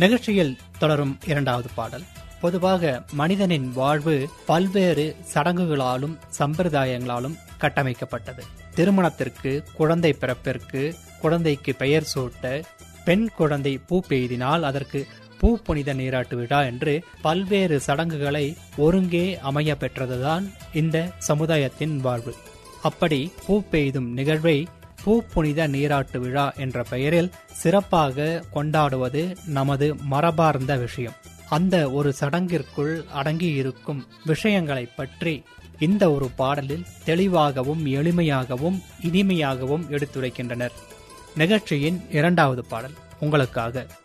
நிகழ்ச்சியில் தொடரும் இரண்டாவது பாடல் பொதுவாக மனிதனின் வாழ்வு பல்வேறு சடங்குகளாலும் சம்பிரதாயங்களாலும் கட்டமைக்கப்பட்டது திருமணத்திற்கு குழந்தை பிறப்பிற்கு குழந்தைக்கு பெயர் சூட்ட பெண் குழந்தை பூ பெய்தினால் அதற்கு பூ புனித நீராட்டு விழா என்று பல்வேறு சடங்குகளை ஒருங்கே அமைய பெற்றதுதான் இந்த சமுதாயத்தின் வாழ்வு அப்படி பூ பெய்தும் நிகழ்வை பூ புனித நீராட்டு விழா என்ற பெயரில் சிறப்பாக கொண்டாடுவது நமது மரபார்ந்த விஷயம் அந்த ஒரு சடங்கிற்குள் அடங்கியிருக்கும் விஷயங்களை பற்றி இந்த ஒரு பாடலில் தெளிவாகவும் எளிமையாகவும் இனிமையாகவும் எடுத்துரைக்கின்றனர் நிகழ்ச்சியின் இரண்டாவது பாடல் உங்களுக்காக